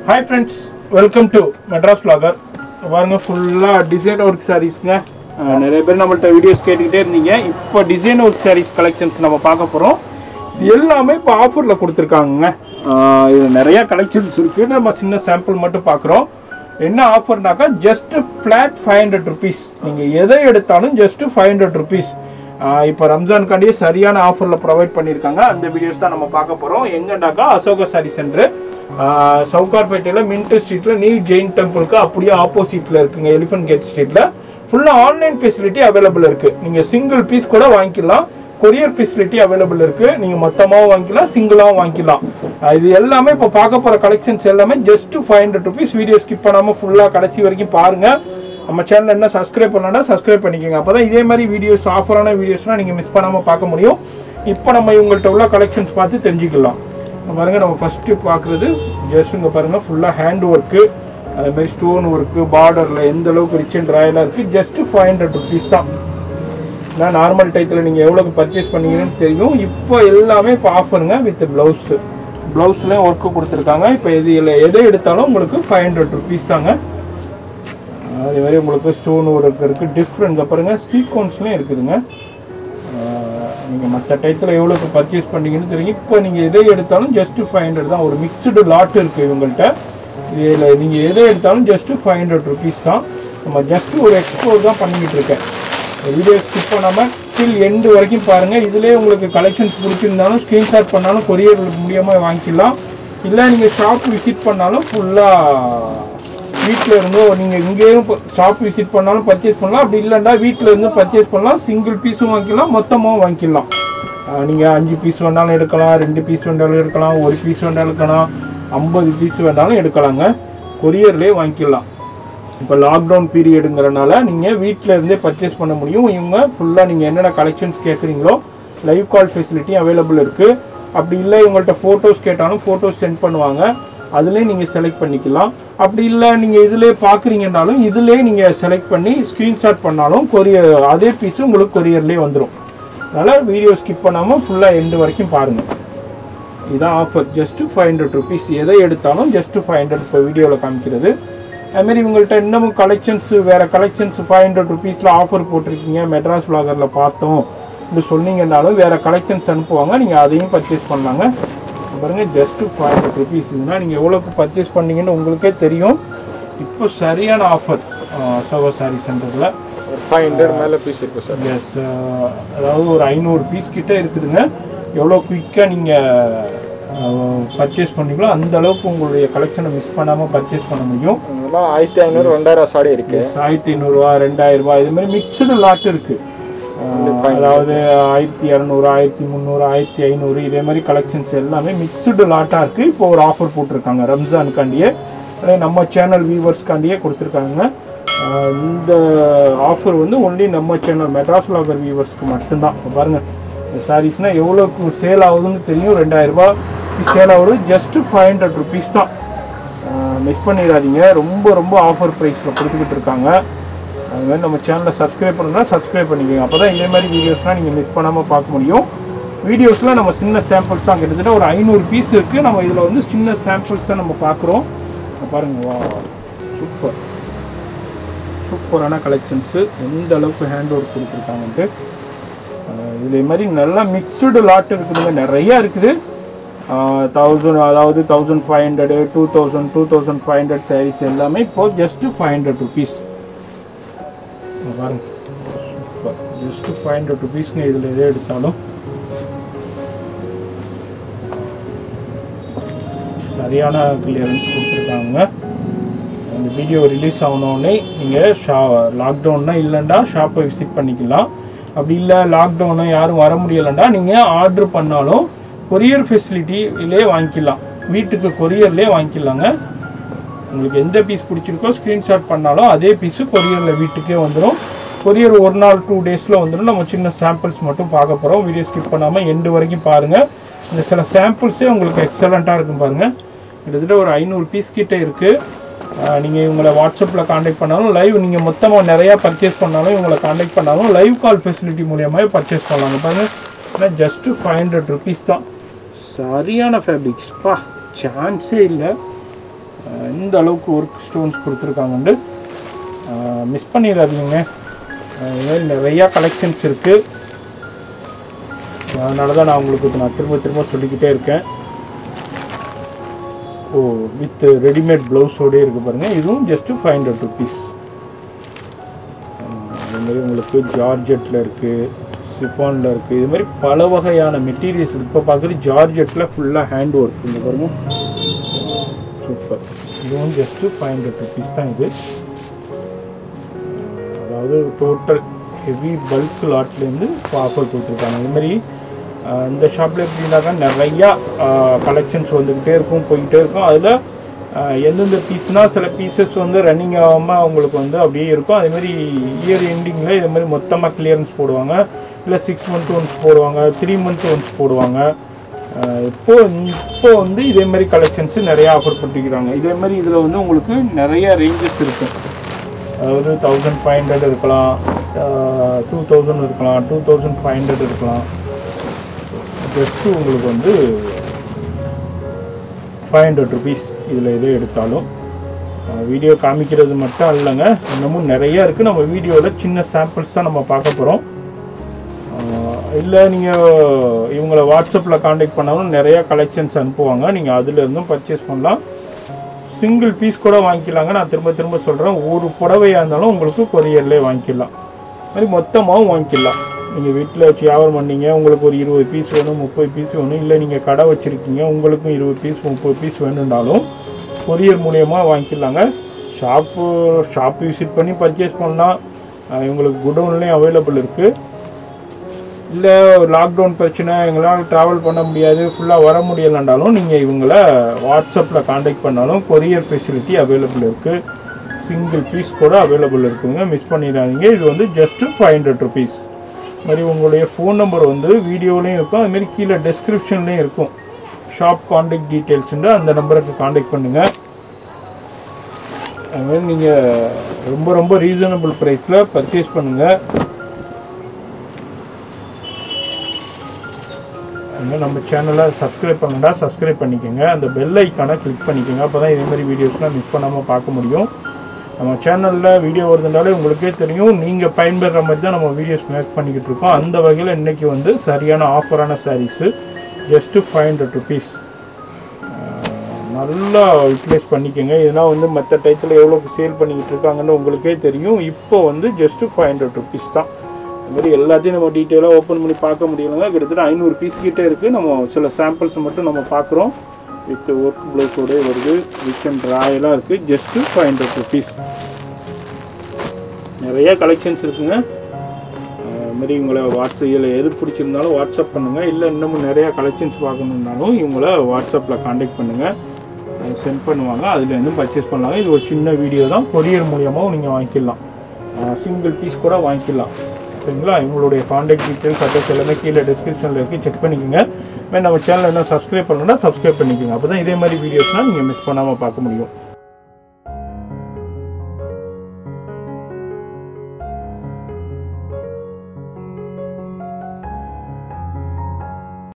hi friends welcome to Madras vlogger பாருங்க ஃபுல்லாக design work சாரீஸ்ங்க நிறைய பேர் நம்மள்ட்ட வீடியோஸ் கேட்டுக்கிட்டே இருந்தீங்க இப்போ டிசைன் ஒர்க் சாரீஸ் கலெக்ஷன்ஸ் நம்ம பார்க்க போகிறோம் இது எல்லாமே இப்போ ஆஃபரில் கொடுத்துருக்காங்கங்க இது நிறைய கலெக்ஷன்ஸ் இருக்குது நம்ம சின்ன சாம்பிள் மட்டும் பார்க்குறோம் என்ன ஆஃபர்னாக்கா just flat five hundred rupees நீங்கள் எதை எடுத்தாலும் ஜஸ்ட் ஃபைவ் ஹண்ட்ரட் ருபீஸ் இப்போ ரம்ஜான்காண்டியே சரியான ஆஃபரில் ப்ரொவைட் பண்ணியிருக்காங்க அந்த வீடியோஸ் தான் நம்ம பார்க்க போகிறோம் எங்கன்னாக்கா அசோகா சாரி சென்டர் சவுகார்பேட்டையில் மின்ட் ஸ்ட்ரீட்டில் நியூ ஜெயின் டெம்பிளுக்கு அப்படியே ஆப்போசிட்டில் இருக்குங்க எலிஃபன்ட் கேட் ஸ்ட்ரீட்டில் ஃபுல்லாக ஆன்லைன் ஃபெசிலிட்டி அவைலபிள் இருக்குது நீங்கள் சிங்கிள் பீஸ் கூட வாங்கிக்கலாம் கொரியர் ஃபெசிலிட்டி அவைலபிள் இருக்குது நீங்கள் மொத்தமாகவும் வாங்கிக்கலாம் சிங்கிளாகவும் வாங்கிக்கலாம் அஹ் இது எல்லாமே இப்போ பார்க்க போகிற கலெக்ஷன்ஸ் எல்லாமே just five hundred rupees video skip பண்ணாமல் ஃபுல்லாக கடைசி வரைக்கும் பாருங்கள் நம்ம சேனல் என்ன சப்ஸ்கிரைப் பண்ணலன்னா சப்ஸ்கிரைப் பண்ணிக்கோங்க அப்போ தான் இதே மாதிரி வீடியோஸ் ஆஃபரான வீடியோஸ்லாம் நீங்கள் மிஸ் பண்ணாமல் பார்க்க முடியும் இப்போ நம்ம இவங்கள்ட்ட உள்ள கலெக்ஷன்ஸ் பார்த்து தெரிஞ்சுக்கலாம் இங்க பாருங்க நம்ம ஃபஸ்ட்டு பார்க்குறது ஜஸ்ட் இங்கே பாருங்கள் ஃபுல்லாக ஹேண்ட் ஒர்க்கு அதேமாதிரி ஸ்டோன் ஒர்க்கு பார்டரில் எந்த அளவுக்கு ரிச் அண்ட் ராயலாக இருக்குது ஜஸ்ட் ஃபைவ் ஹண்ட்ரட் ருபீஸ் தான் நான் நார்மல் டைத்தில் நீங்கள் எவ்வளோக்கு பர்ச்சேஸ் பண்ணீங்கன்னு தெரியும் இப்போ எல்லாமே இப்போ ஆஃபருங்க வித் ப்ளவுஸு ப்ளவுஸ்லேயும் ஒர்க்கு கொடுத்துருக்காங்க இப்போ இது இல்லை எதை எடுத்தாலும் உங்களுக்கு ஃபைவ் ஹண்ட்ரட் ருபீஸ் தாங்க அதே மாதிரி உங்களுக்கு ஸ்டோன் ஒர்க் இருக்குது டிஃப்ரெண்ட் பாருங்கள் சீக்வன்ஸ்லேயும் இருக்குதுங்க நீங்கள் மற்ற டயத்தில் எவ்வளோக்கு பர்ச்சேஸ் பண்ணீங்கன்னு தெரியும் இப்போ நீங்கள் எதை எடுத்தாலும் ஜஸ்ட் ஃபைவ் ஹண்ட்ரட் தான் ஒரு மிக்சடு லாட் இருக்குது இவங்கள்ட்ட இதில் நீங்கள் எதை எடுத்தாலும் ஜஸ்ட் ஃபைவ் ஹண்ட்ரட் ருபீஸ் தான் நம்ம ஜஸ்ட் ஒரு எக்ஸ்ப்ளோர் தான் பண்ணிக்கிட்டு இருக்கேன் வீடியோ ஸ்கிப் பண்ணாமல் டில் எண்டு வரைக்கும் பாருங்கள் இதிலே உங்களுக்கு கலெக்ஷன்ஸ் பிடிச்சிருந்தாலும் ஸ்க்ரீன்ஷாட் பண்ணாலும் கொரியர் மூலியமாக வாங்கிக்கலாம் இல்லை நீங்கள் ஷாப் விசிட் பண்ணாலும் ஃபுல்லாக வீட்டில் இருந்தோ நீங்கள் இங்கேயும் ஷாப் விசிட் பண்ணாலும் பர்ச்சேஸ் பண்ணலாம் அப்படி இல்லைன்னா வீட்டில் இருந்து பர்ச்சேஸ் பண்ணலாம் சிங்கிள் பீஸும் வாங்கிக்கலாம் மொத்தமாகவும் வாங்கிக்கலாம் நீங்கள் அஞ்சு பீஸ் வேணாலும் எடுக்கலாம் ரெண்டு பீஸ் வேணாலும் எடுக்கலாம் ஒரு பீஸ் வேணாலும் எடுக்கலாம் ஐம்பது பீஸ் வேணாலும் எடுக்கலாங்க கொரியர்லேயே வாங்கிக்கலாம் இப்போ லாக்டவுன் பீரியடுங்கிறனால நீங்கள் வீட்டில் இருந்தே பர்ச்சேஸ் பண்ண முடியும் இவங்க ஃபுல்லாக நீங்கள் என்னென்ன கலெக்ஷன்ஸ் கேட்குறீங்களோ லைவ் கால் ஃபெசிலிட்டி அவைலபிள் இருக்குது அப்படி இல்லை இவங்கள்ட்ட ஃபோட்டோஸ் கேட்டாலும் ஃபோட்டோஸ் சென்ட் பண்ணுவாங்க அதுலேயே நீங்கள் செலக்ட் பண்ணிக்கலாம் அப்படி இல்லை நீங்கள் இதிலே பார்க்குறீங்கனாலும் இதிலே நீங்கள் செலக்ட் பண்ணி ஸ்க்ரீன்ஷாட் பண்ணாலும் கொரியர் அதே பீஸு உங்களுக்கு கொரியர்லேயே வந்துடும் அதனால் வீடியோ ஸ்கிப் பண்ணாமல் ஃபுல்லாக எண்டு வரைக்கும் பாருங்கள் இதான் offer just five hundred rupees எதை எடுத்தாலும் ஜஸ்ட்டு ஃபைவ் ஹண்ட்ரட் இப்போ வீடியோவில் காமிக்கிறது அதுமாரி இவங்கள்ட்ட இன்னமும் கலெக்ஷன்ஸ் வேறு கலெக்ஷன்ஸ் ஃபைவ் ஹண்ட்ரட் ருபீஸில் ஆஃபர் போட்டிருக்கீங்க மெட்ராஸ் vloggerல பார்த்தோம் இப்படி சொன்னீங்கன்னாலும் வேறு கலெக்ஷன்ஸ் அனுப்புவாங்க நீங்கள் அதையும் பர்ச்சேஸ் பண்ணலாங்க பாருங்க ஜஸ்ட்டு ஃபைவ் ஹண்ட்ரட் ருபீஸ் இதுனா நீங்கள் எவ்வளோக்கு பர்ச்சேஸ் பண்ணீங்கன்னு உங்களுக்கே தெரியும் இப்போ சரியான ஆஃபர் சோகோ சாரி சென்டரில் ஒரு ஃபைவ் ஹண்ட்ரட் மேலே பீஸ் இருக்கு சார் எஸ் அதாவது ஒரு ஐநூறு பீஸ் கிட்ட இருக்குதுங்க எவ்வளோ குயிக்காக நீங்கள் பர்ச்சேஸ் பண்ணீங்களோ அந்த அளவுக்கு உங்களுடைய கலெக்ஷனை மிஸ் பண்ணாமல் பர்ச்சேஸ் பண்ண முடியும் இதெல்லாம் ஆயிரத்தி ஐநூறு ரெண்டாயிரம் சாடி இருக்கு ஆயிரத்தி ஐநூறுரூவா ரெண்டாயிரரூபா இது மாதிரி மிக்சடு லாட் இருக்குது அதாவது ஆயிரத்தி இரநூறு ஆயிரத்தி முந்நூறு ஆயிரத்தி ஐநூறு இதே மாதிரி கலெக்ஷன்ஸ் எல்லாமே மிக்சடு லாட்டாக இருக்குது இப்போ ஒரு ஆஃபர் போட்டிருக்காங்க ரம்ஜானுக்காண்டியே அதே நம்ம சேனல் வியூவர்ஸ்க்காண்டியே கொடுத்துருக்காங்க ஆஹ் இந்த ஆஃபர் வந்து ஒன்லி நம்ம சேனல் மெட்ராஸ் லாகர் வியூவர்ஸ்க்கு மட்டும்தான் இப்ப பாருங்க இந்த சாரீஸ்னால் எவ்வளோக்கு சேல் ஆகுதுன்னு தெரியும் ரெண்டாயிரரூபா சேல் ஆகுது ஜஸ்ட்டு ஃபைவ் ஹண்ட்ரட் ருபீஸ் தான் மிஸ் பண்ணிடாதீங்க ரொம்ப ரொம்ப ஆஃபர் ப்ரைஸில் கொடுத்துக்கிட்டு இருக்காங்க அது மாதிரி நம்ம சேனலை சப்ஸ்கிரைப் பண்ணணும்னா சப்ஸ்கிரைப் பண்ணிக்கோங்க அப்போ தான் இதே மாதிரி வீடியோஸ்லாம் நீங்கள் மிஸ் பண்ணாமல் பார்க்க முடியும் வீடியோஸில் நம்ம சின்ன சாம்பிள்ஸ் தான் கிட்டத்தட்ட ஒரு ஐநூறு பீஸ் இருக்குது நம்ம இதில் வந்து சின்ன சாம்பிள்ஸ் தான் நம்ம பார்க்குறோம் பாருங்க வா சூப்பர் சூப்பரான கலெக்ஷன்ஸு எந்த அளவுக்கு ஹேண்ட் ஒர்க் கொடுத்துருக்காங்கன்ட்டு அஹ் இதே மாதிரி நல்லா மிக்சடு லாட் இருக்குதுங்க நிறையா இருக்குது தௌசண்ட் அதாவது thousand five hundred two thousand two thousand five hundred saris எல்லாமே இப்போ ஜஸ்ட்டு ஃபைவ் ஹண்ட்ரட் ருபீஸ் பாருங்க ஜஸ்ட்டு ஃபைவ் ஹண்ட்ரட் ருபீஸ்ங்க இதில் எதை எடுத்தாலும் சரியான கிளியரன்ஸ் கொடுத்துருக்காங்க அந்த வீடியோ ரிலீஸ் ஆனோடனே நீங்கள் ஷா லாக்டவுன்னா இல்லைண்டா ஷாப்பை விசிட் பண்ணிக்கலாம் அப்படி இல்லை லாக்டவுனை யாரும் வர முடியலைண்டா நீங்கள் ஆர்டர் பண்ணாலும் கொரியர் ஃபெசிலிட்டிலே வாங்கிக்கலாம் வீட்டுக்கு கொரியர்லேயே வாங்கிக்கலாங்க உங்களுக்கு எந்த பீஸ் பிடிச்சிருக்கோ ஸ்க்ரீன்ஷாட் பண்ணாலும் அதே பீஸு கொரியரில் வீட்டுக்கே வந்துடும் கொரியர் ஒரு நாள் டூ டேஸில் வந்துடும் நம்ம சின்ன சாம்பிள்ஸ் மட்டும் பார்க்க போகிறோம் வீடியோ ஸ்கிப் பண்ணாமல் எண்டு வரைக்கும் பாருங்கள் இந்த சில சாம்பிள்ஸே உங்களுக்கு எக்ஸலண்ட்டாக இருக்கும் பாருங்கள் கிட்டத்தட்ட ஒரு ஐநூறு பீஸ் கிட்டே இருக்குது நீங்கள் இவங்களை வாட்ஸ்அப்பில் காண்டாக்ட் பண்ணாலும் லைவ் நீங்கள் மொத்தமாக நிறையா பர்ச்சேஸ் பண்ணாலும் இவங்களை காண்டாக்ட் பண்ணாலும் லைவ் கால் ஃபெசிலிட்டி மூலியமாக பர்ச்சேஸ் பண்ணலாங்க பாருங்கள் ஆனால் ஜஸ்ட்டு ஃபைவ் ஹண்ட்ரட் ருபீஸ் தான் சரியான ஃபேப்ரிக்ஸ் பா சான்ஸே இல்லை அஹ் இந்த அளவுக்கு ஒர்க் ஸ்டோன்ஸ் கொடுத்துருக்காங்கண்டு மிஸ் பண்ணிடாதீங்க அஹ் இது மாதிரி நிறையா கலெக்ஷன்ஸ் இருக்குது அதனால தான் நான் உங்களுக்கு இப்ப நான் திரும்ப திரும்ப சொல்லிக்கிட்டே இருக்கேன் ஓ வித் ரெடிமேட் ப்ளவுஸோடே இருக்குது பாருங்கள் இதுவும் ஜஸ்ட்டு ஃபைவ் ஹண்ட்ரட் ருபீஸ் அதுமாரி உங்களுக்கு ஜார்ஜெட்டில் இருக்குது சிஃபானில் இருக்குது இது மாதிரி பல வகையான மெட்டீரியல்ஸ் இப்போ பார்க்குறது ஜார்ஜெட்டில் ஃபுல்லாக ஹேண்ட் ஒர்க் இந்த பாருங்க சூப்பர் இதுவும் ஜஸ்ட்டு ஃபைவ் ஹண்ட்ரட் ருபீஸ் தான் இது அதாவது டோட்டல் ஹெவி பல்க் லாட்லேருந்து ஆஃபர் கொடுத்துருக்காங்க இது மாதிரி அஹ், இந்த ஷாப்பில் எப்படின்னாக்கா நிறையா கலெக்ஷன்ஸ் வந்துக்கிட்டே இருக்கும் போய்கிட்டே இருக்கும் அதில் எந்தெந்த பீஸ்னால் சில பீசஸ் வந்து ரன்னிங் ஆகாமல் உங்களுக்கு வந்து அப்படியே இருக்கும் அதே மாதிரி இயர் எண்டிங்கில் இது மாதிரி மொத்தமாக கிளியரன்ஸ் போடுவாங்க இல்லை சிக்ஸ் மந்த் ஒன்ஸ் போடுவாங்க த்ரீ மந்த் ஒன்ஸ் போடுவாங்க அஹ், இப்போ இப்போ வந்து இதே மாதிரி கலெக்ஷன்ஸ் நிறைய ஆஃபர் பண்ணிக்கிறாங்க இதே மாதிரி இதில் வந்து உங்களுக்கு நிறைய ரேஞ்சஸ் இருக்கும் அதாவது தௌசண்ட் ஃபைவ் ஹண்ட்ரட் இருக்கலாம் டூ தௌசண்ட் இருக்கலாம் டூ தௌசண்ட் ஃபைவ் ஹண்ட்ரட் இருக்கலாம் ஜஸ்ட்டு உங்களுக்கு வந்து ஃபைவ் ஹண்ட்ரட் ருபீஸ் இதில் எது எடுத்தாலும் வீடியோ காமிக்கிறது மட்டும் இல்லைங்க இன்னமும் நிறைய இருக்குது நம்ம வீடியோவில் சின்ன சாம்பிள்ஸ் தான் நம்ம பார்க்க போகிறோம் இல்லை நீங்கள் இவங்கள வாட்ஸ்அப்பில் காண்டாக்ட் பண்ணாலும் நிறையா கலெக்ஷன்ஸ் அனுப்புவாங்க நீங்கள் அதுலேருந்தும் பர்ச்சேஸ் பண்ணலாம் சிங்கிள் பீஸ் கூட வாங்கிக்கலாங்க நான் திரும்ப திரும்ப சொல்கிறேன் ஒரு புடவையாக இருந்தாலும் உங்களுக்கு கொரியர்லேயே வாங்கிக்கலாம் மாதிரி மொத்தமாகவும் வாங்கிக்கலாம் நீங்கள் வீட்டில் வச்சு வியாபாரம் பண்ணீங்க உங்களுக்கு ஒரு இருபது பீஸ் வேணும் முப்பது பீஸ் வேணும் இல்லை நீங்கள் கடை வச்சுருக்கீங்க உங்களுக்கும் இருபது பீஸ் முப்பது பீஸ் வேணும்னாலும் கொரியர் மூலியமாக வாங்கிக்கலாங்க ஷாப்பு ஷாப் விசிட் பண்ணி பர்ச்சேஸ் பண்ணலாம் அஹ் இவங்களுக்கு குடோன்லேயும் அவைலபிள் இருக்குது இல்லை லாக்டவுன் பிரச்சனை எங்களால் ட்ராவல் பண்ண முடியாது ஃபுல்லாக வர முடியலன்றாலும் நீங்கள் இவங்கள வாட்ஸ்அப்பில் காண்டாக்ட் பண்ணாலும் கொரியர் ஃபெசிலிட்டி அவைலபிள் இருக்குது சிங்கிள் பீஸ் கூட அவைலபிள் இருக்குங்க மிஸ் பண்ணிடாதீங்க இது வந்து ஜஸ்ட்டு ஃபைவ் ஹண்ட்ரட் ருபீஸ் மாதிரி உங்களுடைய ஃபோன் நம்பர் வந்து வீடியோலையும் இருக்கும் அதுமாரி கீழே டெஸ்கிரிப்ஷன்லேயும் இருக்கும் ஷாப் காண்டாக்ட் டீட்டெயில்ஸுண்டு அந்த நம்பருக்கு காண்டாக்ட் பண்ணுங்கள் அதுமாதிரி நீங்கள் ரொம்ப ரொம்ப ரீசனபிள் ப்ரைஸில் பர்ச்சேஸ் பண்ணுங்கள் அதுமாதிரி நம்ம சேனலை சப்ஸ்கிரைப் பண்ணுண்டா சப்ஸ்கிரைப் பண்ணிக்கோங்க அந்த பெல் ஐக்கானை கிளிக் பண்ணிக்கோங்க அப்போ தான் இதே மாதிரி வீடியோஸ்லாம் மிஸ் பண்ணாமல் பார்க்க முடியும் நம்ம சேனலில் வீடியோ வருதுனாலே உங்களுக்கே தெரியும் நீங்கள் பயன்பெறுற மாதிரி தான் நம்ம வீடியோஸ் மேக் பண்ணிக்கிட்டு இருக்கோம் அந்த வகையில் இன்றைக்கி வந்து சரியான ஆஃபரான saris just five hundred rupees நல்லா யூட்டிலைஸ் பண்ணிக்கோங்க இதெல்லாம் வந்து மற்ற டயத்தில் எவ்வளோக்கு சேல் பண்ணிக்கிட்டு இருக்காங்கன்னு உங்களுக்கே தெரியும் இப்போ வந்து ஜஸ்ட்டு ஃபைவ் ஹண்ட்ரட் ருபீஸ் தான் இந்த மாதிரி எல்லாத்தையும் நம்ம டீட்டெயிலாக ஓப்பன் பண்ணி பார்க்க முடியலங்க கிட்டத்தட்ட ஐநூறு பீஸ் கிட்டே இருக்குது நம்ம சில சாம்பிள்ஸ் மட்டும் நம்ம பார்க்குறோம் வித் ஒர்க் ப்ளவுஸோடய வருது ரிச் அண்ட் ராயெல்லாம் இருக்குது ஜஸ்ட்டு ஃபைவ் ஹண்ட்ரட் ருபீஸ் நிறைய கலெக்ஷன்ஸ் இருக்குங்க அஹ் இது மாதிரி இவங்கள வாட்ஸ்அப் இதில் எது பிடிச்சிருந்தாலும் வாட்ஸ்அப் பண்ணுங்கள் இல்லை இன்னமும் நிறையா கலெக்ஷன்ஸ் பார்க்கணுன்னாலும் இவங்கள வாட்ஸ்அப்பில் காண்டாக்ட் பண்ணுங்கள் சென்ட் பண்ணுவாங்க அதுலேருந்து பர்ச்சேஸ் பண்ணலாம் இது ஒரு சின்ன வீடியோ தான் கொரியர் மூலியமாகவும் நீங்கள் வாங்கிக்கலாம் சிங்கிள் பீஸ் கூட வாங்கிக்கலாம் சரிங்களா இவங்களுடைய காண்டாக்ட் டீட்டெயில்ஸ் அட்ரஸ் எல்லாமே கீழே டிஸ்கிரிப்ஷனில் இருக்குது செக் பண்ணிக்கோங்க மேம் நம்ம சேனல் என்ன சப்ஸ்கிரைப் பண்ணணும்னா சப்ஸ்கிரைப் பண்ணிக்கோங்க அப்போ தான் இதே மாதிரி வீடியோஸ்லாம் நீங்கள் மிஸ் பண்ணாமல் பார்க்க முடியும்